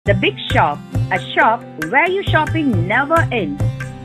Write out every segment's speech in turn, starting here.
The Big Shop, a shop where your shopping never ends.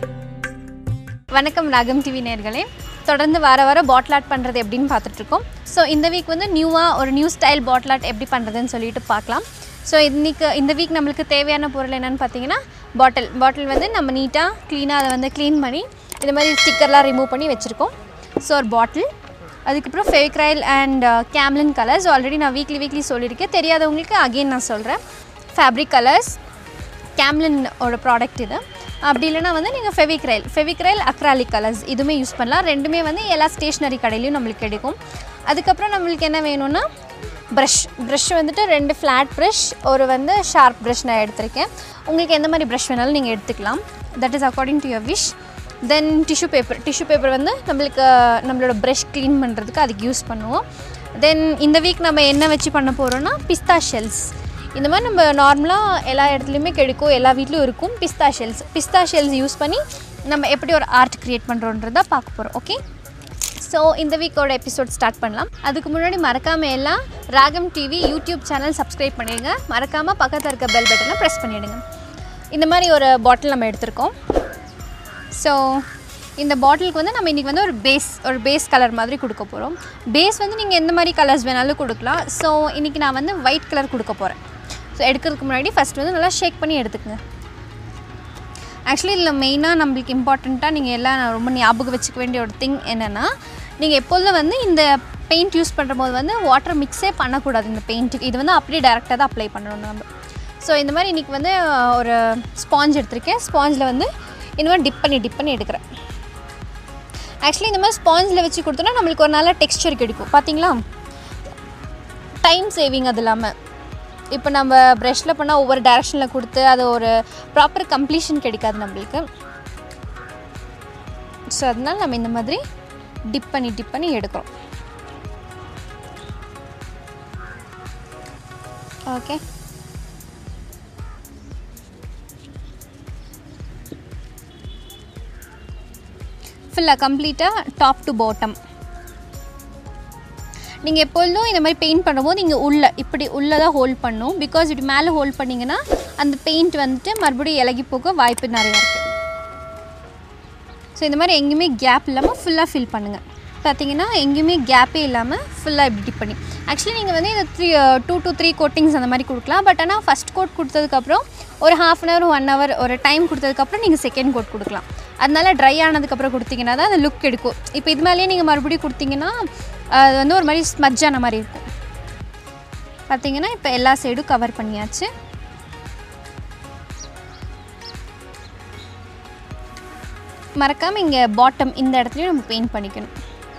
வணக்கம் ராகம் TV நேர்களே தொடர்ந்து வார வாரம் பாட்டில் ஆர்ட் பண்ணுறது எப்படின்னு பார்த்துட்ருக்கோம் ஸோ இந்த வீக் வந்து நியூவாக ஒரு நியூ ஸ்டைல் பாட்டில் ஆர்ட் எப்படி பண்ணுறதுன்னு சொல்லிட்டு பார்க்கலாம் ஸோ இன்னைக்கு இந்த வீக் நம்மளுக்கு தேவையான பொருள் என்னென்னு பார்த்தீங்கன்னா பாட்டில் பாட்டில் வந்து நம்ம நீட்டாக க்ளீனாக அதை வந்து க்ளீன் பண்ணி இந்த மாதிரி ஸ்டிக்கர்லாம் ரிமூவ் பண்ணி வச்சுருக்கோம் ஸோ ஒரு பாட்டில் அதுக்கப்புறம் Fevicryl and Camlin colours already நான் வீக்லி வீக்லி சொல்லியிருக்கேன் தெரியாதவங்களுக்கு அகெயின் நான் சொல்கிறேன் ஃபேப்ரிக் கலர்ஸ் கேம்லினோட ப்ராடக்ட் இது அப்படி இல்லைனா வந்து நீங்கள் ஃபெவிக்ரைல் ஃபெவிக்ரைல் அக்ராலிக் கலர்ஸ் இதுவுமே யூஸ் பண்ணலாம் ரெண்டுமே வந்து எல்லா ஸ்டேஷ்னரி கடையிலையும் நம்மளுக்கு கிடைக்கும் அதுக்கப்புறம் நம்மளுக்கு என்ன வேணும்னா ப்ரஷ் ப்ரஷ் வந்துட்டு ரெண்டு ஃப்ளாட் ப்ரஷ் ஒரு வந்து ஷார்ப் ப்ரஷ் நான் எடுத்திருக்கேன் உங்களுக்கு எந்த மாதிரி ப்ரஷ் வேணாலும் நீங்கள் எடுத்துக்கலாம் that is according to your wish then tissue paper tissue paper வந்து நம்மளுக்கு நம்மளோட ப்ரஷ் க்ளீன் பண்ணுறதுக்கு அதுக்கு யூஸ் பண்ணுவோம் தென் இந்த வீக் நம்ம என்ன வச்சு பண்ண போகிறோன்னா பிஸ்தா ஷெல்ஸ் இந்த மாதிரி நம்ம நார்மலாக எல்லா இடத்துலையுமே கிடைக்கும் எல்லா வீட்லையும் இருக்கும் pista shells pista shells use பண்ணி நம்ம எப்படி ஒரு ஆர்ட் க்ரியேட் பண்ணுறோன்றதை பார்க்க போகிறோம் ஓகே ஸோ இந்த வீக்கோட எபிசோட் ஸ்டார்ட் பண்ணலாம் அதுக்கு முன்னாடி மறக்காமல் எல்லாம் ராகம் டிவி யூடியூப் சேனல் சப்ஸ்கிரைப் பண்ணிடுங்க மறக்காமல் பக்கத்தில் இருக்க பெல் பட்டனை ப்ரெஸ் பண்ணிவிடுங்க இந்த மாதிரி ஒரு பாட்டில் நம்ம எடுத்திருக்கோம் ஸோ இந்த பாட்டிலுக்கு வந்து நம்ம இன்றைக்கி வந்து ஒரு பேஸ் ஒரு பேஸ் கலர் மாதிரி கொடுக்க போகிறோம் பேஸ் வந்து நீங்கள் எந்த மாதிரி கலர்ஸ் வேணாலும் கொடுக்கலாம் ஸோ இன்றைக்கி நான் வந்து ஒயிட் கலர் கொடுக்க போகிறேன் ஸோ எடுக்கிறதுக்கு முன்னாடி ஃபஸ்ட் வந்து நல்லா ஷேக் பண்ணி எடுத்துக்கங்க ஆக்சுவலி இதில் மெயினாக நம்மளுக்கு இம்பார்ட்டண்ட்டாக நீங்கள் எல்லாம் ரொம்ப ஞாபகம் வச்சுக்க வேண்டிய ஒரு திங் என்னென்னா நீங்கள் எப்பொழுதும் வந்து இந்த பெயிண்ட் யூஸ் பண்ணுற போது வந்து வாட்டர் மிக்ஸே பண்ணக்கூடாது இந்த பெயிண்ட்டுக்கு இது வந்து அப்படியே டேரெக்டாக தான் அப்ளை பண்ணணும் நம்ம ஸோ இந்த மாதிரி இன்றைக்கி வந்து ஒரு ஸ்பாஞ்ச் எடுத்திருக்கேன் ஸ்பாஞ்சில் வந்து இந்த மாதிரி டிப் பண்ணி டிப் பண்ணி எடுக்கிறேன் ஆக்சுவலி இந்த மாதிரி ஸ்பாஞ்சில் வச்சு கொடுத்தோன்னா நம்மளுக்கு ஒரு நல்ல டெக்ஸ்சர் கிடைக்கும் பார்த்தீங்களா டைம் சேவிங் அது இல்லாமல் இப்போ நம்ம ப்ரஷில் பண்ணால் ஒவ்வொரு டேரக்ஷனில் கொடுத்து அது ஒரு ப்ராப்பர் கம்ப்ளீஷன் கிடைக்காது நம்மளுக்கு ஸோ அதனால் நம்ம இந்த மாதிரி டிப் பண்ணி டிப் பண்ணி எடுக்கிறோம் ஓகே ஃபுல்லாக கம்ப்ளீட்டாக டாப் டு பாட்டம் நீங்கள் எப்பொழுதும் இந்த மாதிரி பெயிண்ட் பண்ணும்போது நீங்கள் உள்ளே இப்படி உள்ளே தான் ஹோல்ட் பண்ணும் பிகாஸ் இப்படி மேலே ஹோல்ட் பண்ணிங்கன்னா அந்த பெயிண்ட் வந்துட்டு மறுபடியும் இலகி போக வாய்ப்பு நிறையா இருக்குது ஸோ இந்த மாதிரி எங்கேயுமே கேப் இல்லாமல் ஃபுல்லாக ஃபில் பண்ணுங்கள் பார்த்தீங்கன்னா எங்கேயுமே கேப்பே இல்லாமல் ஃபுல்லாக இப்படி பண்ணி ஆக்சுவலி நீங்கள் வந்து இதை three two to three coatings அந்த மாதிரி கொடுக்கலாம் பட் ஆனால் ஃபஸ்ட் கோட் கொடுத்ததுக்கப்புறம் ஒரு half an hour one hour ஒரு டைம் கொடுத்ததுக்கப்புறம் நீங்கள் செகண்ட் கோட் கொடுக்கலாம் அதனால ட்ரை ஆனதுக்கப்புறம் கொடுத்தீங்கன்னா தான் அந்த லுக் எடுக்கும் இப்போ இது மேலேயே நீங்கள் மறுபடியும் கொடுத்தீங்கன்னா அது வந்து ஒரு மாதிரி ஸ்மஜ் ஆன மாதிரி இருக்கும் பார்த்தீங்கன்னா இப்போ எல்லா சைடும் கவர் பண்ணியாச்சு மறக்காமல் இங்கே பாட்டம் இந்த இடத்துலையும் நம்ம பெயிண்ட் பண்ணிக்கணும்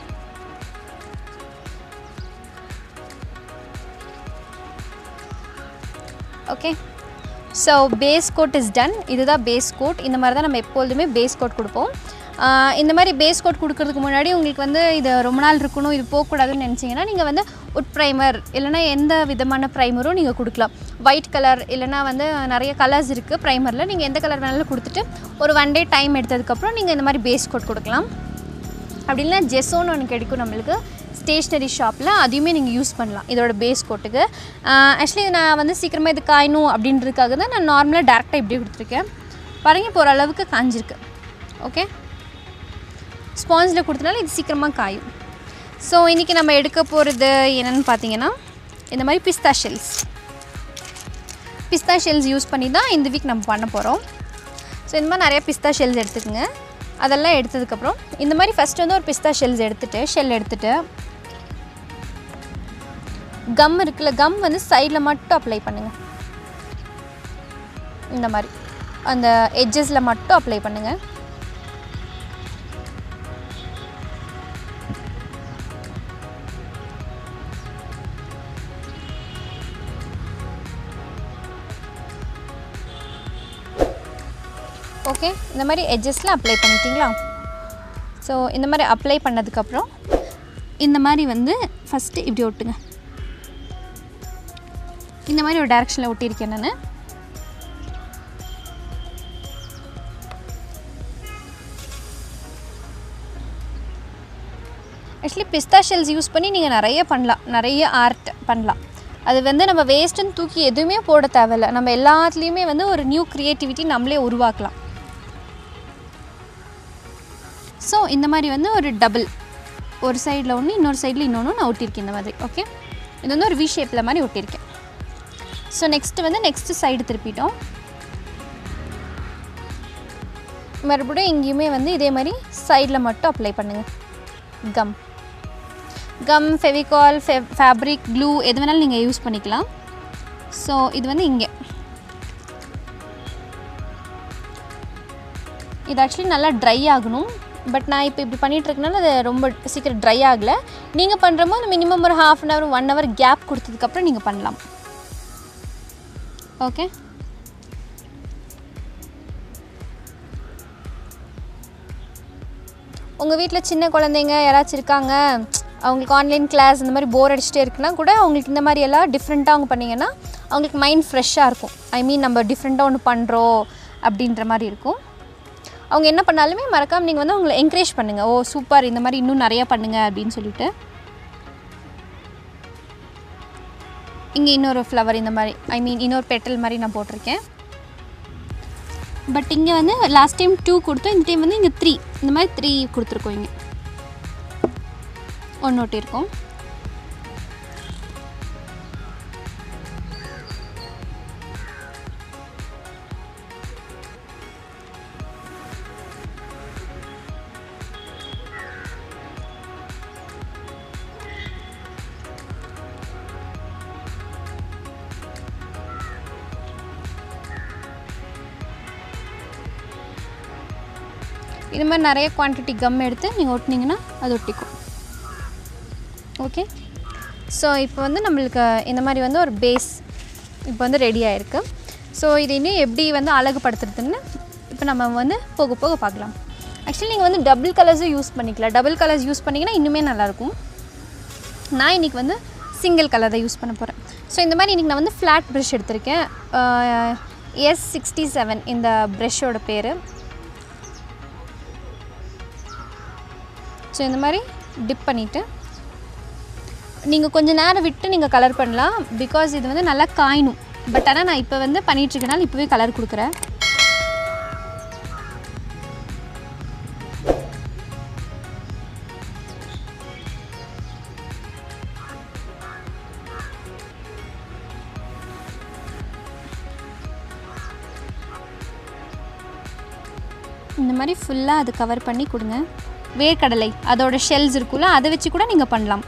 okay so base coat is done இதுதான் பேஸ் கோட் இந்த மாதிரி தான் நம்ம எப்பொழுதுமே பேஸ் கோட் கொடுப்போம் ஆஹ் இந்த மாதிரி பேஸ் கோட் கொடுக்கறதுக்கு முன்னாடி உங்களுக்கு வந்து இது ரொம்ப நாள் இருக்கணும் இது போகக்கூடாதுன்னு நினச்சிங்கன்னா நீங்கள் வந்து உட் ப்ரைமர் இல்லைனா எந்த விதமான ப்ரைமரும் நீங்கள் கொடுக்கலாம் ஒயிட் கலர் இல்லைனா வந்து நிறைய கலர்ஸ் இருக்குது ப்ரைமரில் நீங்கள் எந்த கலர் வேணாலும் கொடுத்துட்டு ஒரு ஒன் டே டைம் எடுத்ததுக்கப்புறம் நீங்கள் இந்த மாதிரி பேஸ் கோட் கொடுக்கலாம் அப்படி இல்லைனா ஜெஸோன்னு ஒன்று கிடைக்கும் நம்மளுக்கு ஸ்டேஷ்னரி ஷாப்பில் அதையுமே நீங்கள் யூஸ் பண்ணலாம் இதோட பேஸ் கோட்டுக்கு ஆக்சுவலி நான் வந்து சீக்கிரமாக இது காயணும் அப்படின்றதுக்காக தான் நான் நார்மலாக டேரெக்டாக இப்படி கொடுத்துருக்கேன் பாருங்க இப்போ ஓரளவுக்கு காஞ்சிருக்கு ஓகே ஸ்பாஞ்சில் கொடுத்தனால இது சீக்கிரமாக காயும் ஸோ இன்றைக்கி நம்ம எடுக்க போகிறது என்னென்னு பார்த்தீங்கன்னா இந்த மாதிரி pista shells pista shells use பண்ணி தான் இந்த வீக் நம்ம பண்ண போகிறோம் ஸோ இந்த மாதிரி நிறைய பிஸ்தா ஷெல்ஸ் எடுத்துக்கோங்க அதெல்லாம் எடுத்ததுக்கப்புறம் இந்த மாதிரி ஃபஸ்ட்டு வந்து ஒரு பிஸ்தா ஷெல்ஸ் எடுத்துகிட்டு ஷெல் எடுத்துகிட்டு கம் இருக்குல்ல கம் வந்து சைடில் மட்டும் அப்ளை பண்ணுங்கள் இந்த மாதிரி அந்த எட்ஜஸில் மட்டும் அப்ளை பண்ணுங்கள் ஓகே இந்த மாதிரி எட்ஜஸில் அப்ளை பண்ணிட்டீங்களா ஸோ இந்த மாதிரி அப்ளை பண்ணதுக்கப்புறம் இந்த மாதிரி வந்து ஃபஸ்ட்டு இப்படி ஒட்டுங்க இந்த மாதிரி ஒரு டேரெக்ஷனில் ஒட்டியிருக்கேன் நான் ஆக்சுவலி பிஸ்தா ஷெல்ஸ் யூஸ் பண்ணி நீங்கள் நிறைய பண்ணலாம் நிறைய ஆர்ட் பண்ணலாம் அது வந்து நம்ம வேஸ்ட்டுன்னு தூக்கி எதுவுமே போட தேவையில்ல நம்ம எல்லாத்துலேயுமே வந்து ஒரு நியூ க்ரியேட்டிவிட்டி நம்மளே உருவாக்கலாம் ஸோ இந்த மாதிரி வந்து ஒரு டபுள் ஒரு சைடில் ஒன்று இன்னொரு சைடில் இன்னொன்று நான் ஒட்டியிருக்கேன் இந்த மாதிரி ஓகே இது வந்து ஒரு வி ஷேப்பில் மாதிரி ஒட்டியிருக்கேன் ஸோ நெக்ஸ்ட்டு வந்து நெக்ஸ்ட்டு சைடு திருப்பிட்டோம் மறுபடியும் இங்கேயுமே வந்து இதே மாதிரி சைடில் மட்டும் அப்ளை பண்ணுங்கள் கம் கம் ஃபெவிகால் ஃபெ ஃபேப்ரிக் க்ளூ எது வேணாலும் நீங்கள் யூஸ் பண்ணிக்கலாம் ஸோ இது வந்து இங்கே இது ஆக்சுவலி நல்லா ட்ரை ஆகணும் பட் நான் இப்போ இப்படி பண்ணிட்டு இருக்கனால அது ரொம்ப சீக்கிரம் ட்ரை ஆகலை நீங்கள் பண்ணுற போது மினிமம் ஒரு half an hour one hour gap கொடுத்ததுக்கப்புறம் நீங்கள் பண்ணலாம் ஓகே உங்கள் வீட்டில் சின்ன குழந்தைங்க யாராச்சும் இருக்காங்க அவங்களுக்கு ஆன்லைன் கிளாஸ் இந்த மாதிரி போர் அடிச்சுட்டே இருக்குன்னா கூட அவங்களுக்கு இந்த மாதிரி எல்லாம் டிஃப்ரெண்ட்டாக அவங்க பண்ணிங்கன்னா அவங்களுக்கு மைண்ட் ஃப்ரெஷ்ஷாக இருக்கும் ஐ மீன் நம்ம டிஃப்ரெண்ட்டாக ஒன்று பண்ணுறோம் அப்படின்ற மாதிரி இருக்கும் அவங்க என்ன பண்ணாலுமே மறக்காமல் நீங்கள் வந்து அவங்கள என்கரேஜ் பண்ணுங்கள் ஓ சூப்பர் இந்த மாதிரி இன்னும் நிறையா பண்ணுங்கள் அப்படின்னு சொல்லிட்டு இங்கே இன்னொரு ஃப்ளவர் இந்த மாதிரி ஐ மீன் இன்னொரு பெட்டல் மாதிரி நான் போட்டிருக்கேன் பட் இங்கே வந்து லாஸ்ட் டைம் டூ கொடுத்தோம் இந்த டைம் வந்து இங்கே த்ரீ இந்த மாதிரி த்ரீ கொடுத்துருக்கோம் இங்கே ஒன்று ஒட்டியிருக்கோம் இது மாதிரி நிறைய குவான்டிட்டி கம் எடுத்து நீங்கள் ஒட்டினீங்கன்னா அது ஒட்டிக்கும் ஓகே ஸோ இப்போ வந்து நம்மளுக்கு இந்த மாதிரி வந்து ஒரு பேஸ் இப்போ வந்து ரெடி ஆயிருக்கு ஸோ இது இன்னும் எப்படி வந்து அழகுபடுத்துறதுன்னு இப்போ நம்ம வந்து போக போக பார்க்கலாம் ஆக்சுவலி நீங்கள் வந்து டபுள் கலர்ஸும் யூஸ் பண்ணிக்கலாம் டபுள் கலர்ஸ் யூஸ் பண்ணிங்கன்னா இன்னுமே நல்லாயிருக்கும் நான் இன்றைக்கி வந்து சிங்கிள் கலர் தான் யூஸ் பண்ண போகிறேன் ஸோ இந்த மாதிரி இன்றைக்கி நான் வந்து ஃப்ளாட் ப்ரஷ் எடுத்திருக்கேன் எஸ் சிக்ஸ்டி செவன் இந்த ப்ரெஷ்ஷோட பேர் ஸோ இந்த மாதிரி டிப் பண்ணிவிட்டு நீங்கள் கொஞ்சம் நேரம் விட்டு நீங்கள் கலர் பண்ணலாம் பிகாஸ் இது வந்து நல்லா காயணும் பட் ஆனால் நான் இப்போ வந்து பண்ணிகிட்ருக்கனால இப்போவே கலர் கொடுக்குறேன் இந்த மாதிரி ஃபுல்லாக அது கவர் பண்ணி கொடுங்க வேர்க்கடலை அதோட ஷெல்ஸ் இருக்குல்ல அதை வச்சு கூட நீங்கள் பண்ணலாம்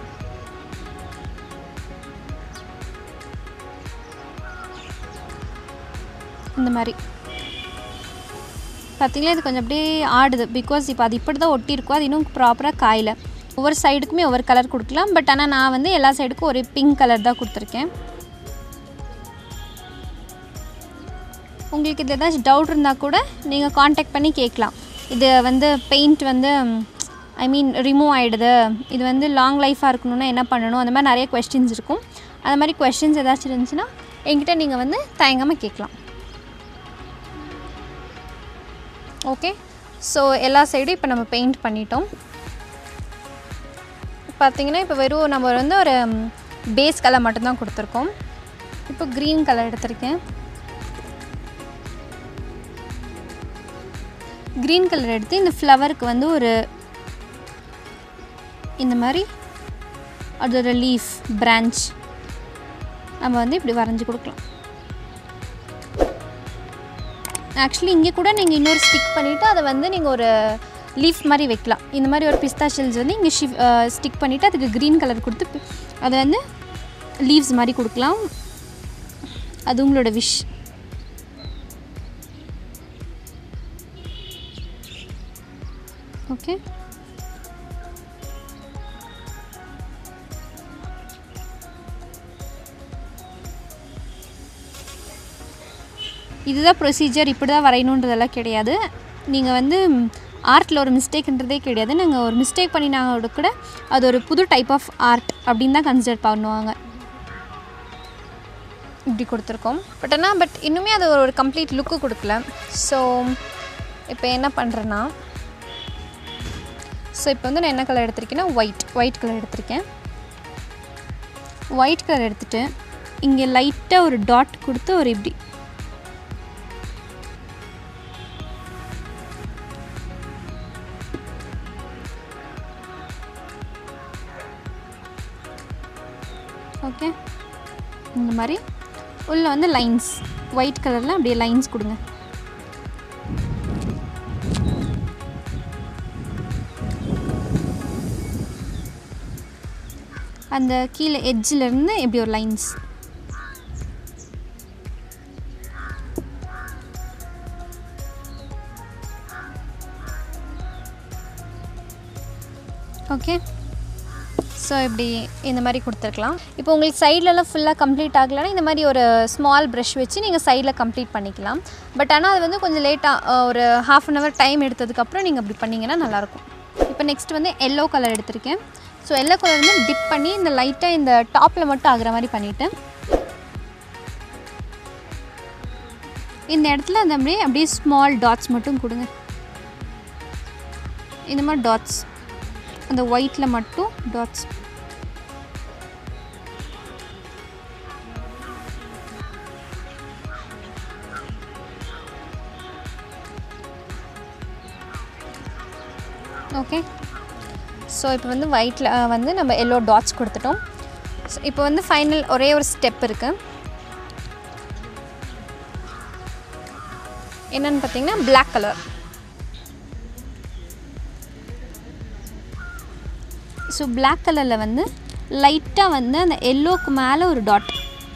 இந்த மாதிரி பார்த்தீங்களா இது கொஞ்சம் அப்படியே ஆடுது பிகாஸ் இப்போ அது இப்படி தான் ஒட்டியிருக்கோ அது இன்னும் ப்ராப்பராக காயல ஒவ்வொரு சைடுக்குமே ஒவ்வொரு கலர் கொடுக்கலாம் பட் ஆனால் நான் வந்து எல்லா சைடுக்கும் ஒரு பிங்க் கலர் தான் கொடுத்துருக்கேன் உங்களுக்கு இது ஏதாச்சும் டவுட் இருந்தால் கூட நீங்கள் காண்டாக்ட் பண்ணி கேட்கலாம் இது வந்து பெயிண்ட் வந்து ஐ மீன் ரிமூவ் ஆகிடுது இது வந்து லாங் லைஃபாக இருக்கணும்னா என்ன பண்ணணும் அந்த மாதிரி நிறைய கொஸ்டின்ஸ் இருக்கும் அந்த மாதிரி கொஸ்டின்ஸ் ஏதாச்சும் இருந்துச்சுன்னா என்கிட்ட நீங்கள் வந்து தயங்காமல் கேட்கலாம் ஓகே ஸோ எல்லா சைடும் இப்போ நம்ம பெயிண்ட் பண்ணிட்டோம் பார்த்தீங்கன்னா இப்போ வெறும் நம்ம வந்து ஒரு பேஸ் கலர் மட்டும்தான் கொடுத்துருக்கோம் இப்போ க்ரீன் கலர் எடுத்திருக்கேன் க்ரீன் கலர் எடுத்து இந்த ஃப்ளவருக்கு வந்து ஒரு இந்த மாதிரி அதோட லீஃப் பிரான்ச் நம்ம வந்து இப்படி வரைஞ்சி கொடுக்கலாம் ஆக்சுவலி இங்கே கூட நீங்கள் இன்னொரு ஸ்டிக் பண்ணிவிட்டு அதை வந்து நீங்கள் ஒரு லீஃப் மாதிரி வைக்கலாம் இந்த மாதிரி ஒரு பிஸ்தா ஷெல்ஸ் வந்து இங்கே ஷிஃப் ஸ்டிக் பண்ணிவிட்டு அதுக்கு க்ரீன் கலர் கொடுத்து அதை வந்து லீவ்ஸ் மாதிரி கொடுக்கலாம் அது உங்களோட விஷ் ஓகே இதுதான் ப்ரொசீஜர் இப்படி தான் வரையணுன்றதெல்லாம் கிடையாது நீங்கள் வந்து ஆர்ட்டில் ஒரு மிஸ்டேக்ன்றதே கிடையாது நாங்கள் ஒரு மிஸ்டேக் பண்ணினாங்க கூட அது ஒரு புது டைப் ஆஃப் ஆர்ட் அப்படின்னு தான் கன்சிடர் பண்ணுவாங்க இப்படி கொடுத்துருக்கோம் பட் ஆனால் பட் இன்னுமே அது ஒரு கம்ப்ளீட் லுக்கு கொடுக்கல ஸோ இப்போ என்ன பண்ணுறேன்னா ஸோ இப்போ வந்து நான் என்ன கலர் எடுத்திருக்கேன்னா ஒயிட் ஒயிட் கலர் எடுத்திருக்கேன் ஒயிட் கலர் எடுத்துகிட்டு இங்கே லைட்டாக ஒரு டாட் கொடுத்து ஒரு இப்படி ஓகே இந்த மாதிரி உள்ளே வந்து லைன்ஸ் ஒயிட் கலரில் அப்படியே லைன்ஸ் கொடுங்க அந்த கீழே எட்ஜில் இருந்து இப்படி ஒரு லைன்ஸ் ஓகே ஸோ இப்படி இந்த மாதிரி கொடுத்துருக்கலாம் இப்போ உங்களுக்கு சைட்லலாம் ஃபுல்லாக கம்ப்ளீட் ஆகலைன்னா இந்த மாதிரி ஒரு ஸ்மால் ப்ரஷ் வச்சு நீங்கள் சைடில் கம்ப்ளீட் பண்ணிக்கலாம் பட் ஆனால் அது வந்து கொஞ்சம் லேட்டாக ஒரு ஹாஃப் அன் ஹவர் டைம் எடுத்ததுக்கப்புறம் நீங்கள் அப்படி பண்ணிங்கன்னா நல்லாயிருக்கும் இப்போ நெக்ஸ்ட் வந்து எல்லோ கலர் எடுத்திருக்கேன் ஸோ எல்லோ கலர் வந்து டிப் பண்ணி இந்த லைட்டாக இந்த டாப்பில் மட்டும் ஆகிற மாதிரி பண்ணிவிட்டேன் இந்த இடத்துல அந்த அப்படியே அப்படியே ஸ்மால் டாட்ஸ் மட்டும் கொடுங்க இந்த மாதிரி டாட்ஸ் அந்த ஒயிட்டில் மட்டும் டாட்ஸ் ஓகே ஸோ இப்போ வந்து ஒயிட்டில் வந்து நம்ம எல்லோ டாட்ஸ் கொடுத்துட்டோம் ஸோ இப்போ வந்து ஃபைனல் ஒரே ஒரு ஸ்டெப் இருக்குது என்னன்னு பார்த்தீங்கன்னா பிளாக் கலர் ஸோ பிளாக் கலரில் வந்து லைட்டாக வந்து அந்த எல்லோக்கு மேலே ஒரு டாட்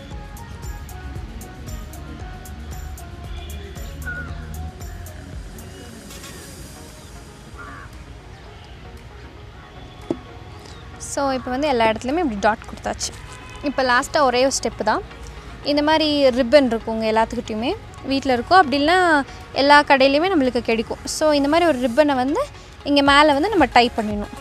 ஸோ இப்போ வந்து எல்லா இடத்துலையுமே இப்படி டாட் கொடுத்தாச்சு இப்போ லாஸ்ட்டாக ஒரே ஒரு ஸ்டெப்பு தான் இந்த மாதிரி ரிப்பன் இருக்கும் உங்கள் எல்லாத்துக்கிட்டையுமே வீட்டில் இருக்கும் அப்படின்னா எல்லா கடையிலையுமே நம்மளுக்கு கிடைக்கும் ஸோ இந்த மாதிரி ஒரு ரிப்பனை வந்து இங்கே மேலே வந்து நம்ம டைப் பண்ணிடணும்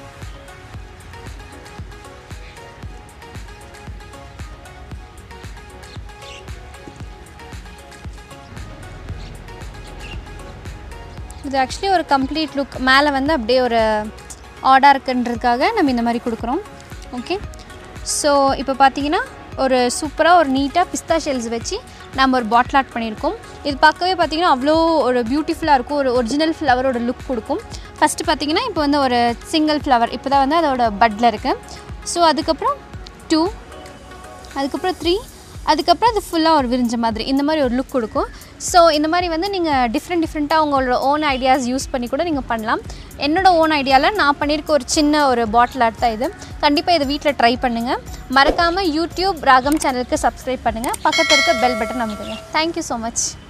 இது ஆக்சுவலி ஒரு கம்ப்ளீட் லுக் மேலே வந்து அப்படியே ஒரு ஆடாக இருக்குன்றதுக்காக நம்ம இந்த மாதிரி கொடுக்குறோம் ஓகே ஸோ இப்போ பார்த்தீங்கன்னா ஒரு சூப்பராக ஒரு நீட்டாக பிஸ்தா ஷெல்ஸ் வச்சு நம்ம ஒரு பாட்டில் ஆர்ட் பண்ணியிருக்கோம் இது பார்க்கவே பார்த்தீங்கன்னா அவ்வளோ ஒரு பியூட்டிஃபுல்லாக இருக்கும் ஒரு ஒரிஜினல் ஃப்ளவரோட லுக் கொடுக்கும் ஃபஸ்ட்டு பார்த்தீங்கன்னா இப்போ வந்து ஒரு சிங்கிள் ஃப்ளவர் இப்போ தான் வந்து அதோட பட்டில் இருக்குது ஸோ அதுக்கப்புறம் டூ அதுக்கப்புறம் த்ரீ அதுக்கப்புறம் அது ஃபுல்லாக ஒரு விரிஞ்ச மாதிரி இந்த மாதிரி ஒரு லுக் கொடுக்கும் ஸோ இந்த மாதிரி வந்து நீங்கள் டிஃப்ரெண்ட் டிஃப்ரெண்ட்டாக உங்களோட ஓன் ஐடியாஸ் யூஸ் பண்ணி கூட நீங்கள் பண்ணலாம் என்னோடய ஓன் ஐடியாவில் நான் பண்ணியிருக்க ஒரு சின்ன ஒரு பாட்டில் ஆர்ட் தான் இது கண்டிப்பாக இதை வீட்டில் ட்ரை பண்ணுங்கள் மறக்காமல் யூடியூப் ராகம் சேனலுக்கு சப்ஸ்கிரைப் பண்ணுங்கள் பக்கத்தில் இருக்க பெல் பட்டன் அமுக்குங்க தேங்க்யூ ஸோ மச்